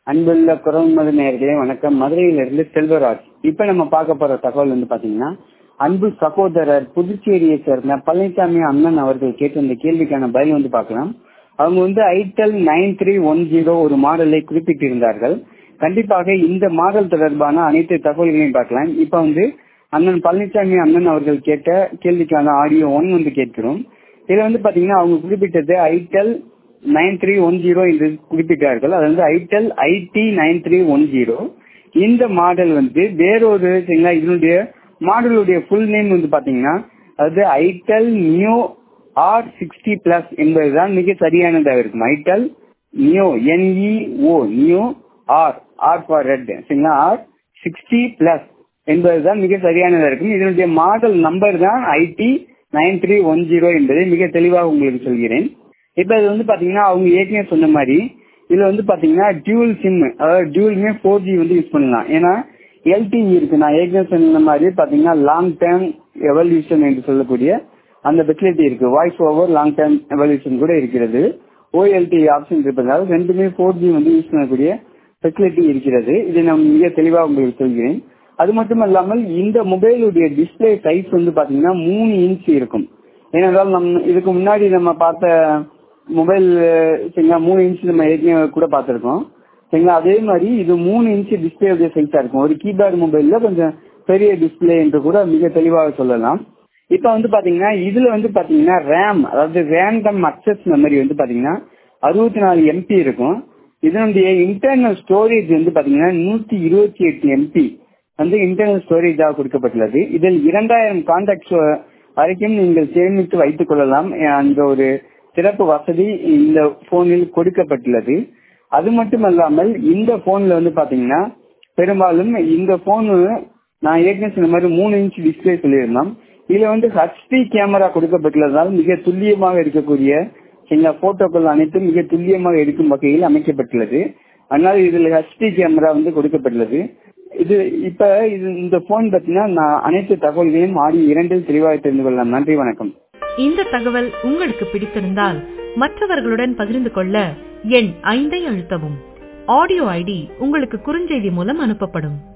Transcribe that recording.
அன்புள்ள குரல்மது நேர்களே வணக்கம் மதுரையிலிருந்து செல்வராஜ் இப்ப நம்ம பார்க்க போற தகவல் வந்து பாத்தீங்கன்னா அன்பு சகோதரர் புதுச்சேரியை சேர்ந்த பழனிசாமி அண்ணன் அவர்கள் கேட்ட இந்த கேள்விக்கான பதில் வந்து பார்க்கலாம் அவங்க வந்து Itel nine three one zero ஒரு மாடலை குறிப்பிட்டிருந்தார்கள் கண்டிப்பாக இந்த மாடல் தொடர்பான அனைத்து தகவல்களையும் பார்க்கலாம் இப்ப வந்து அண்ணன் பழனிசாமி அண்ணன் அவர்கள் கேட்ட கேள்விக்கான ஆடியோ ஒன் வந்து கேட்கிறோம் இதுல வந்து பாத்தீங்கன்னா அவங்க குறிப்பிட்டது itel nine three one zero என்று குறிப்பிட்டார்கள் அது வந்து itel IT nine three one zero இந்த மாடல் வந்து வேறொரு சரிங்களா இதனுடைய மாடலுடைய ஃபுல் நேம் வந்து பாத்தீங்கன்னா அதாவது itel neo R sixty plus என்பதுதான் மிக சரியானதாக இருக்கும் itel neo N E O neo R R for red சரிங்களா ஆர் சிக்ஸ்டி பிளஸ் என்பதுதான் மிக சரியானதாக இருக்கும் இதனுடைய மாடல் நம்பர் தான் IT nine three one zero என்பதை மிக தெளிவாக உங்களுக்கு சொல்கிறேன் இப்ப இது வந்து பாத்தீங்கன்னா அவங்க ஏற்கனவே சொன்ன மாதிரி இதுல வந்து பாத்தீங்கன்னா டியூல் சிம் அதாவது டியூலுமே ஃபோர் ஜி வந்து யூஸ் பண்ணலாம் ஏன்னா எல்டிஇ இருக்கு நான் ஏற்கனவே சொன்ன மாதிரி பாத்தீங்கன்னா லாங் டேர்ம் எவல்யூஷன் என்று சொல்லக்கூடிய அந்த ஃபெசிலிட்டி இருக்கு voice over long term evolution கூட இருக்கிறது ஓஎல்டி ஆப்ஷன் இருப்பதால் ரெண்டுமே ஃபோர் ஜி வந்து யூஸ் பண்ணக்கூடிய ஃபெசிலிட்டி இருக்கிறது இதை நான் மிக தெளிவாக உங்களுக்கு சொல்கிறேன் அது மட்டும் இல்லாமல் இந்த மொபைலுடைய டிஸ்பிளே சைஸ் வந்து பாத்தீங்கன்னா மூணு இன்ச் இருக்கும் ஏனென்றால் நம் இதுக்கு முன்னாடி நம்ம பார்த்த மொபைல் சரிங்களா மூணு இன்ச் நம்ம ஏற்கனவே கூட பார்த்துருக்கோம் சரிங்களா அதே மாதிரி இது மூணு இன்ச் டிஸ்பிளே சைஸா இருக்கும் ஒரு கீபேட் மொபைல்ல கொஞ்சம் பெரிய டிஸ்பிளே என்று கூட மிக தெளிவாக சொல்லலாம் இப்ப வந்து பாத்தீங்கன்னா இதுல வந்து பாத்தீங்கன்னா ரேம் அதாவது ரேண்டம் அக்சஸ் மெமரி வந்து பாத்தீங்கன்னா அறுபத்தி நாலு எம்பி இருக்கும் இதனுடைய இன்டர்னல் ஸ்டோரேஜ் வந்து பாத்தீங்கன்னா நூத்தி இருபத்தி எட்டு எம்பி வந்து இன்டர்னல் ஸ்டோரேஜாக கொடுக்கப்பட்டுள்ளது இதில் இரண்டாயிரம் கான்டாக்ட் வரைக்கும் நீங்கள் சேமித்து வைத்துக் கொள்ளலாம் அந்த ஒரு சிறப்பு வசதி இந்த போனில் கொடுக்கப்பட்டுள்ளது அது மட்டும் அல்லாமல் இந்த போன்ல வந்து பாத்தீங்கன்னா பெரும்பாலும் இந்த போன் நான் ஏற்கனவே சொன்ன மாதிரி மூணு இன்ச் டிஸ்பிளே சொல்லியிருந்தோம் இதுல வந்து ஹச்டி கேமரா கொடுக்கப்பட்டுள்ளதால் மிக துல்லியமாக இருக்கக்கூடிய சில போட்டோக்கள் அனைத்தும் மிக துல்லியமாக எடுக்கும் வகையில் அமைக்கப்பட்டுள்ளது அதனால இதில் ஹச்டி கேமரா வந்து கொடுக்கப்பட்டுள்ளது இது இப்ப இது இந்த போன் பத்தினா நான் அனைத்து தகவல்களையும் ஆடி இரண்டில் தெளிவாக தெரிந்து கொள்ளலாம் நன்றி வணக்கம் இந்த தகவல் உங்களுக்கு பிடித்திருந்தால் மற்றவர்களுடன் பகிர்ந்து கொள்ள எண் ஐந்தை அழுத்தவும் ஆடியோ ஐடி உங்களுக்கு குறுஞ்செய்தி மூலம் அனுப்பப்படும்